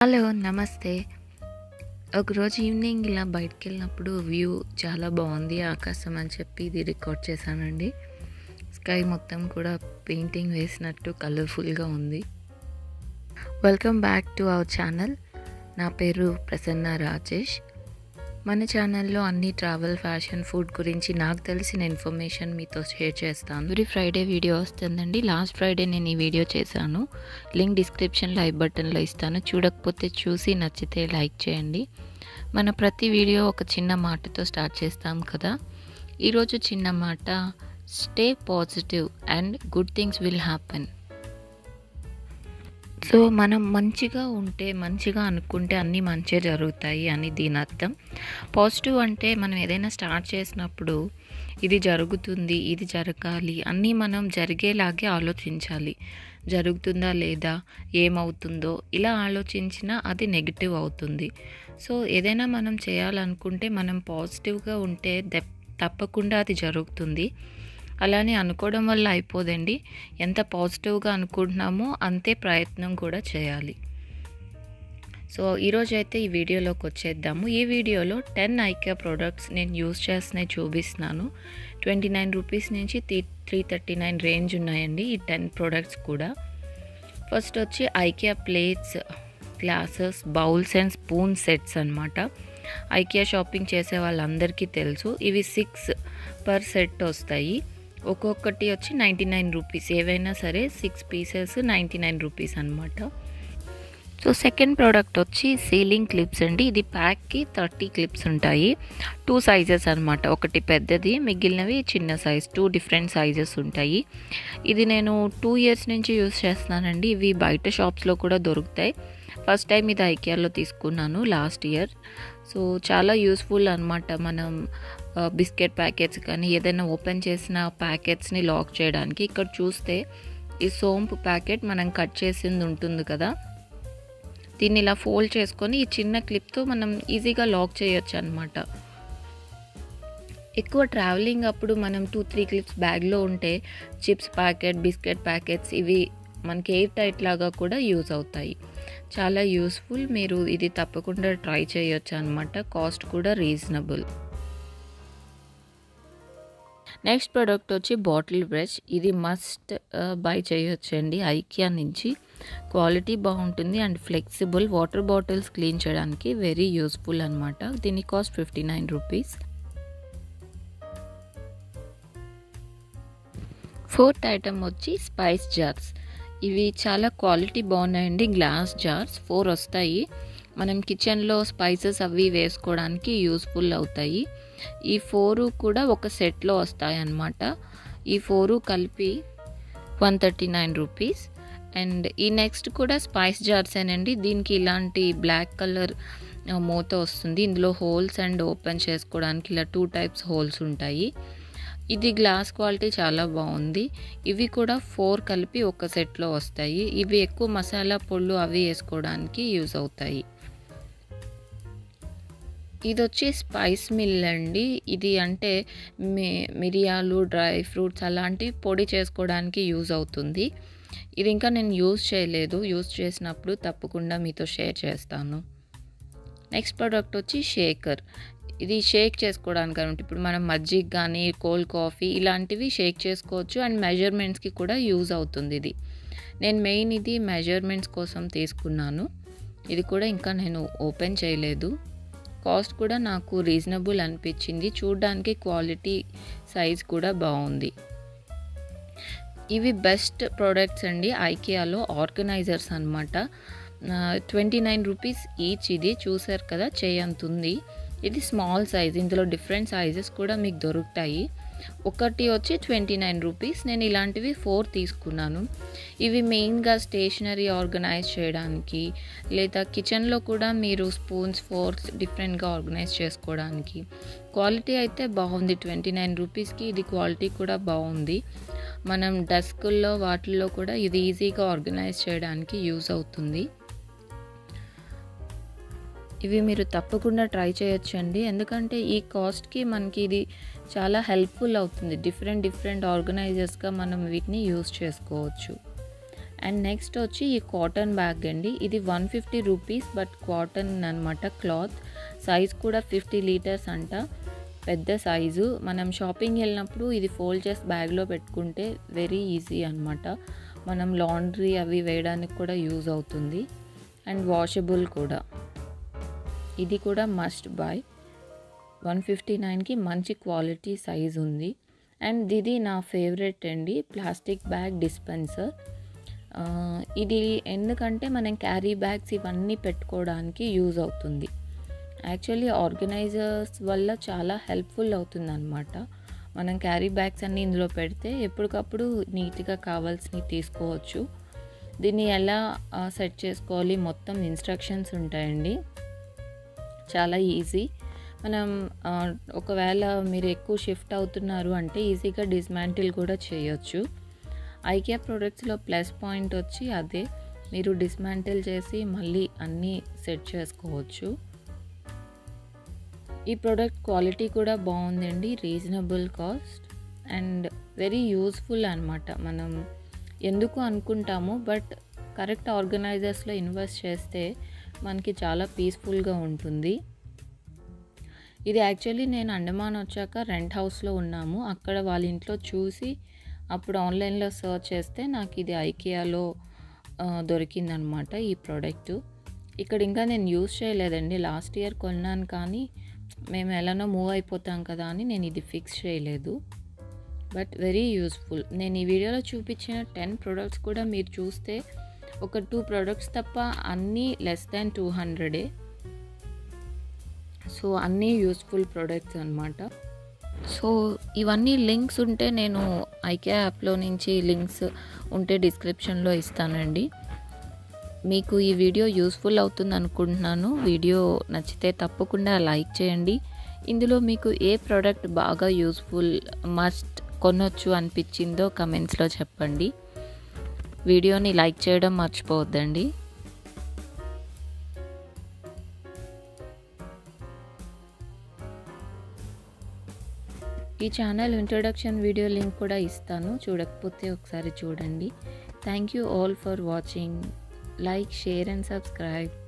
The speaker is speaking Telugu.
హలో నమస్తే ఒకరోజు ఈవినింగ్ ఇలా బయటకు వెళ్ళినప్పుడు వ్యూ చాలా బాగుంది ఆకాశం అని చెప్పి ఇది రికార్డ్ చేశానండి స్కై మొత్తం కూడా పెయింటింగ్ వేసినట్టు కలర్ఫుల్గా ఉంది welcome back to our channel నా పేరు ప్రసన్న రాజేష్ మన ఛానల్లో అన్ని ట్రావెల్ ఫ్యాషన్ ఫుడ్ గురించి నాకు తెలిసిన ఇన్ఫర్మేషన్ మీతో షేర్ చేస్తాను ఎవ్రీ ఫ్రైడే వీడియో వస్తుందండి లాస్ట్ ఫ్రైడే నేను ఈ వీడియో చేశాను లింక్ డిస్క్రిప్షన్లో ఐ బటన్లో ఇస్తాను చూడకపోతే చూసి నచ్చితే లైక్ చేయండి మన ప్రతి వీడియో ఒక చిన్న మాటతో స్టార్ట్ చేస్తాం కదా ఈరోజు చిన్న మాట stay positive and good things will happen so మనం మంచిగా ఉంటే మంచిగా అనుకుంటే అన్నీ మంచిగా జరుగుతాయి అని దీని అర్థం పాజిటివ్ అంటే మనం ఏదైనా స్టార్ట్ చేసినప్పుడు ఇది జరుగుతుంది ఇది జరగాలి అన్నీ మనం జరిగేలాగే ఆలోచించాలి జరుగుతుందా లేదా ఏమవుతుందో ఇలా ఆలోచించినా అది నెగిటివ్ అవుతుంది సో ఏదైనా మనం చేయాలనుకుంటే మనం పాజిటివ్గా ఉంటే తప్పకుండా అది జరుగుతుంది అలానే అనుకోవడం వల్ల అయిపోదండి ఎంత పాజిటివ్గా అనుకుంటున్నామో అంతే ప్రయత్నం కూడా చేయాలి సో ఈరోజు అయితే ఈ వీడియోలోకి వచ్చేద్దాము ఈ వీడియోలో టెన్ ఐకియా ప్రోడక్ట్స్ నేను యూస్ చేస్తున్నాయి చూపిస్తున్నాను ట్వంటీ నైన్ రూపీస్ నుంచి three three thirty nine range ఉన్నాయండి ఈ టెన్ ప్రోడక్ట్స్ కూడా ఫస్ట్ వచ్చి IKEA plates glasses bowls and spoon sets అనమాట ఐకియా షాపింగ్ చేసే వాళ్ళందరికీ తెలుసు ఇవి సిక్స్ పర్ సెట్ వస్తాయి ఒక్కొక్కటి వచ్చి నైంటీ నైన్ రూపీస్ ఏవైనా సరే six pieces ninety nine rupees అనమాట సో సెకండ్ ప్రోడక్ట్ వచ్చి సీలింగ్ క్లిప్స్ అండి ఇది ప్యాక్కి థర్టీ క్లిప్స్ ఉంటాయి టూ సైజెస్ అనమాట ఒకటి పెద్దది మిగిలినవి చిన్న సైజ్ టూ డిఫరెంట్ సైజెస్ ఉంటాయి ఇది నేను టూ ఇయర్స్ నుంచి యూస్ చేస్తున్నానండి ఇవి బయట షాప్స్లో కూడా దొరుకుతాయి ఫస్ట్ టైం ఇది ఐకియాలో తీసుకున్నాను లాస్ట్ ఇయర్ సో చాలా యూస్ఫుల్ అనమాట మనం బిస్కెట్ ప్యాకెట్స్ కానీ ఏదైనా ఓపెన్ చేసిన ప్యాకెట్స్ని లాక్ చేయడానికి ఇక్కడ చూస్తే ఈ సోంపు ప్యాకెట్ మనం కట్ చేసింది ఉంటుంది కదా దీన్ని ఇలా ఫోల్డ్ చేసుకొని ఈ చిన్న క్లిప్తో మనం ఈజీగా లాక్ చేయొచ్చు అనమాట ఎక్కువ ట్రావెలింగ్ అప్పుడు మనం టూ త్రీ క్లిప్స్ బ్యాగ్లో ఉంటే చిప్స్ ప్యాకెట్ బిస్కెట్ ప్యాకెట్స్ ఇవి మనకి ఎయిర్ టైట్ లాగా కూడా యూజ్ అవుతాయి చాలా యూస్ఫుల్ మీరు ఇది తప్పకుండా ట్రై చేయొచ్చు అనమాట కాస్ట్ కూడా రీజనబుల్ నెక్స్ట్ ప్రోడక్ట్ వచ్చి బాటిల్ బ్రష్ ఇది మస్ట్ బై చేయొచ్చండి ఐకియా నుంచి క్వాలిటీ బాగుంటుంది and flexible water bottles clean చేయడానికి వెరీ యూస్ఫుల్ అనమాట దీని cost fifty nine rupees fourth item వచ్చి స్పైస్ జార్స్ ఇవి చాలా క్వాలిటీ బాగున్నాయండి గ్లాస్ జార్స్ ఫోర్ వస్తాయి మనం కిచెన్లో స్పైసెస్ అవి వేసుకోవడానికి యూస్ఫుల్ అవుతాయి ఈ ఫోరు కూడా ఒక సెట్లో వస్తాయి అన్నమాట ఈ ఫోరు కలిపి one thirty nine rupees and ఈ నెక్స్ట్ కూడా స్పైస్ జార్సేనండి దీనికి ఇలాంటి బ్లాక్ కలర్ మూత వస్తుంది ఇందులో హోల్స్ అండ్ ఓపెన్ చేసుకోవడానికి ఇలా టూ టైప్స్ హోల్స్ ఉంటాయి ఇది గ్లాస్ క్వాలిటీ చాలా బాగుంది ఇవి కూడా ఫోర్ కలిపి ఒక సెట్లో వస్తాయి ఇవి ఎక్కువ మసాలా పొళ్ళు అవి వేసుకోవడానికి యూజ్ అవుతాయి ఇది వచ్చి స్పైస్ మిల్ అండి ఇది అంటే మిరియాలు డ్రై ఫ్రూట్స్ అలాంటి పొడి చేసుకోవడానికి యూజ్ అవుతుంది ఇది ఇంకా నేను యూజ్ చేయలేదు యూజ్ చేసినప్పుడు తప్పకుండా మీతో షేర్ చేస్తాను నెక్స్ట్ ప్రోడక్ట్ వచ్చి షేకర్ ఇది షేక్ చేసుకోవడానికి అనమాట ఇప్పుడు మనం మజ్జిగ కానీ కోల్డ్ కాఫీ ఇలాంటివి షేక్ చేసుకోవచ్చు అండ్ మెజర్మెంట్స్కి కూడా యూజ్ అవుతుంది ఇది నేను మెయిన్ ఇది మెజర్మెంట్స్ కోసం తీసుకున్నాను ఇది కూడా ఇంకా నేను ఓపెన్ చేయలేదు కాస్ట్ కూడా నాకు రీజనబుల్ అనిపించింది చూడడానికి క్వాలిటీ సైజ్ కూడా బాగుంది ఇవి బెస్ట్ ప్రోడక్ట్స్ అండి ఐకియాలో ఆర్గనైజర్స్ అనమాట ట్వంటీ నైన్ రూపీస్ ఈచ్ ఇది చూసారు కదా చేయంతుంది ఇది స్మాల్ సైజ్ ఇందులో డిఫరెంట్ సైజెస్ కూడా మీకు దొరుకుతాయి ఒకటి వచ్చి ట్వంటీ నైన్ రూపీస్ నేను ఇలాంటివి ఫోర్ తీసుకున్నాను ఇవి మెయిన్గా స్టేషనరీ ఆర్గనైజ్ చేయడానికి లేదా కిచెన్లో కూడా మీరు స్పూన్స్ ఫోర్క్స్ డిఫరెంట్గా ఆర్గనైజ్ చేసుకోవడానికి క్వాలిటీ అయితే బాగుంది ట్వంటీ నైన్ రూపీస్కి ఇది క్వాలిటీ కూడా బాగుంది మనం డస్కుల్లో వాటిల్లో కూడా ఇది ఈజీగా ఆర్గనైజ్ చేయడానికి యూజ్ అవుతుంది ఇవి మీరు తప్పకుండా ట్రై చేయొచ్చండి ఎందుకంటే ఈ కాస్ట్కి మనకి ఇది చాలా హెల్ప్ఫుల్ అవుతుంది డిఫరెంట్ డిఫరెంట్ ఆర్గనైజర్స్గా మనం వీటిని యూస్ చేసుకోవచ్చు అండ్ నెక్స్ట్ వచ్చి ఈ కాటన్ బ్యాగ్ అండి ఇది one fifty rupees but cotton అనమాట క్లాత్ సైజ్ కూడా ఫిఫ్టీ లీటర్స్ అంట పెద్ద సైజు మనం షాపింగ్ వెళ్ళినప్పుడు ఇది ఫోల్డ్ చేసి బ్యాగ్లో పెట్టుకుంటే వెరీ ఈజీ అనమాట మనం లాండ్రీ అవి వేయడానికి కూడా యూజ్ అవుతుంది అండ్ వాషబుల్ కూడా ఇది కూడా మస్ట్ బై వన్ ఫిఫ్టీ నైన్కి మంచి క్వాలిటీ సైజ్ ఉంది అండ్ ఇది నా ఫేవరెట్ అండి ప్లాస్టిక్ బ్యాగ్ డిస్పెన్సర్ ఇది ఎందుకంటే మనం క్యారీ బ్యాగ్స్ ఇవన్నీ పెట్టుకోవడానికి యూజ్ అవుతుంది యాక్చువల్లీ ఆర్గనైజర్స్ వల్ల చాలా హెల్ప్ఫుల్ అవుతుంది అనమాట మనం క్యారీ బ్యాగ్స్ అన్నీ ఇందులో పెడితే ఎప్పటికప్పుడు నీట్గా కావాల్సినవి తీసుకోవచ్చు దీన్ని ఎలా సెట్ చేసుకోవాలి మొత్తం ఇన్స్ట్రక్షన్స్ ఉంటాయండి చాలా ఈజీ మనం ఒకవేళ మీరు ఎక్కువ షిఫ్ట్ అవుతున్నారు అంటే ఈజీగా డిస్మాంటిల్ కూడా చేయొచ్చు ఐకియా ప్రోడక్ట్స్లో ప్లస్ పాయింట్ వచ్చి అదే మీరు డిస్మాంటిల్ చేసి మళ్ళీ అన్నీ సెట్ చేసుకోవచ్చు ఈ ప్రోడక్ట్ క్వాలిటీ కూడా బాగుందండి reasonable cost and very useful అనమాట మనం ఎందుకు అనుకుంటాము బట్ కరెక్ట్ ఆర్గనైజర్స్లో ఇన్వెస్ట్ చేస్తే మనకి చాలా పీస్ఫుల్గా ఉంటుంది ఇది యాక్చువల్లీ నేను అండమాన్ వచ్చాక రెంట్ హౌస్లో ఉన్నాము అక్కడ వాళ్ళ ఇంట్లో చూసి అప్పుడు ఆన్లైన్లో సర్చ్ చేస్తే నాకు ఇది ఐకియాలో దొరికిందనమాట ఈ ప్రోడక్ట్ ఇక్కడ ఇంకా నేను యూస్ చేయలేదండి లాస్ట్ ఇయర్ కొన్నాను కానీ మేము ఎలానో మూవ్ అయిపోతాం కదా అని నేను ఇది ఫిక్స్ చేయలేదు బట్ వెరీ యూస్ఫుల్ నేను ఈ వీడియోలో చూపించిన టెన్ ప్రోడక్ట్స్ కూడా మీరు చూస్తే ఒక టూ ప్రోడక్ట్స్ తప్ప అన్నీ లెస్ దాన్ టూ హండ్రెడే సో అన్నీ యూస్ఫుల్ ప్రోడక్ట్స్ అనమాట సో ఇవన్నీ లింక్స్ ఉంటే నేను ఐకే యాప్లో నుంచి లింక్స్ ఉంటే డిస్క్రిప్షన్లో ఇస్తానండి మీకు ఈ వీడియో యూస్ఫుల్ అవుతుంది అనుకుంటున్నాను వీడియో నచ్చితే తప్పకుండా లైక్ చేయండి ఇందులో మీకు ఏ ప్రోడక్ట్ బాగా యూస్ఫుల్ మస్ట్ కొనొచ్చు అనిపించిందో కమెంట్స్లో చెప్పండి వీడియోని లైక్ చేయడం మర్చిపోవద్దండి ఈ ఛానల్ ఇంట్రొడక్షన్ వీడియో లింక్ కూడా ఇస్తాను చూడకపోతే ఒకసారి చూడండి thank you all for watching like share and subscribe